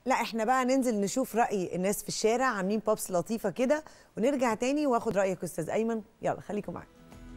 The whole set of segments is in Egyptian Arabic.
لا احنا بقى ننزل نشوف راي الناس في الشارع عاملين بوبس لطيفه كده ونرجع تاني واخد رايك استاذ ايمن يلا خليكم معايا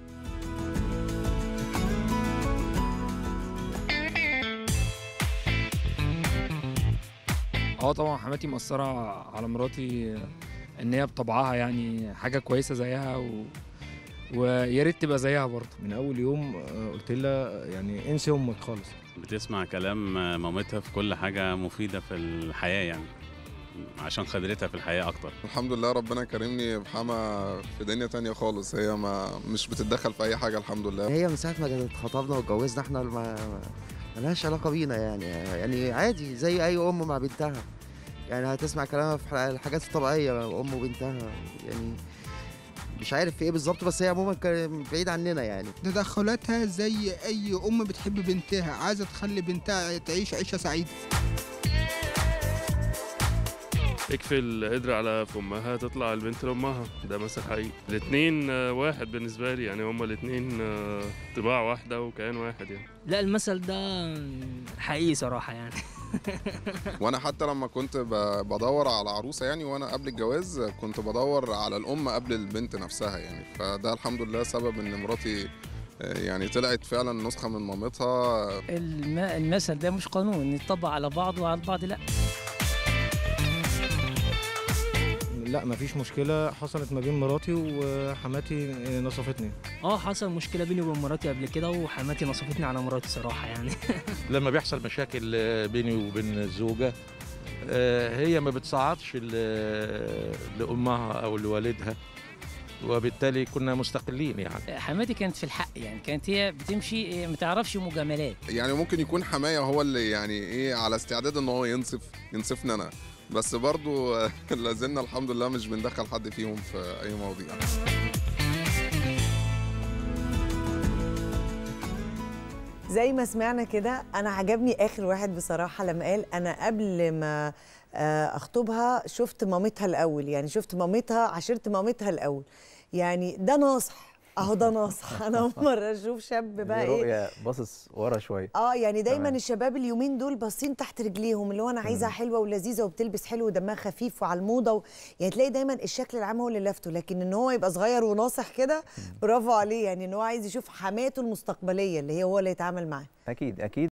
اه طبعا حماتي مأثرة على مراتي ان هي بطبعها يعني حاجة كويسة زيها و... ويا ريت تبقى زيها برضه من اول يوم آه، قلت لها يعني انسي امك خالص بتسمع كلام مامتها في كل حاجة مفيدة في الحياة يعني عشان خبرتها في الحياة أكتر الحمد لله ربنا كرمني بحما في دنيا تانية خالص هي ما مش بتتدخل في أي حاجة الحمد لله هي من ساعة ما اتخطبنا واتجوزنا احنا ما ملهاش علاقة بينا يعني يعني عادي زي أي أم مع بنتها يعني هتسمع كلامها في الحاجات الطبيعية أم وبنتها يعني مش عارف في ايه بالظبط بس هي عموما كان بعيد عننا يعني تدخلاتها زي اي ام بتحب بنتها عايزه تخلي بنتها تعيش عيشه سعيده يكفي القدر على في امها تطلع البنت لامها ده مثل حقيقي الاثنين واحد بالنسبه لي يعني هما الاثنين طباع واحده وكيان واحد يعني لا المثل ده حقيقي صراحه يعني وانا حتى لما كنت ب- بدور على عروسه يعني وانا قبل الجواز كنت بدور على الام قبل البنت نفسها يعني فده الحمد لله سبب ان مراتي آه، يعني طلعت فعلا نسخه من مامتها الم- المثل ده مش قانون يطبق على بعض وعلى البعض لا لا مفيش مشكله حصلت ما بين مراتي وحماتي آه، نصفتني اه حصل مشكله بيني وبين مراتي قبل كده وحماتي نصفتني على مراتي صراحه يعني لما بيحصل مشاكل آه، بيني وبين الزوجة آه، هي ما بتصعدش ل- لأمها أو لوالدها وبالتالي كنا مستقلين يعني حماتي كانت في الحق يعني كانت هي بتمشي ما تعرفش مجاملات يعني ممكن يكون حمايه هو اللي يعني ايه على استعداد ان هو ينصف ينصفني انا بس برضو آه، لازلنا الحمد لله مش بندخل حد فيهم في اي مواضيع زي ما سمعنا كده انا عجبني اخر واحد بصراحه لما قال انا قبل ما آه، اخطبها شفت مامتها الاول يعني شفت مامتها عشرت مامتها الاول يعني ده ناصح اهو ده ناصح انا اول مره اشوف شاب بقى ايه رؤية باصص ورا شويه اه يعني دايما تمام. الشباب اليومين دول باصين تحت رجليهم اللي هو انا عايزها حلوه ولذيذه وبتلبس حلو ودمها خفيف وعلى الموضه و... يعني تلاقي دايما الشكل العام هو اللي لافته لكن ان هو يبقى صغير وناصح كده برافو عليه يعني ان هو عايز يشوف حماته المستقبليه اللي هي هو اللي يتعامل معاها اكيد اكيد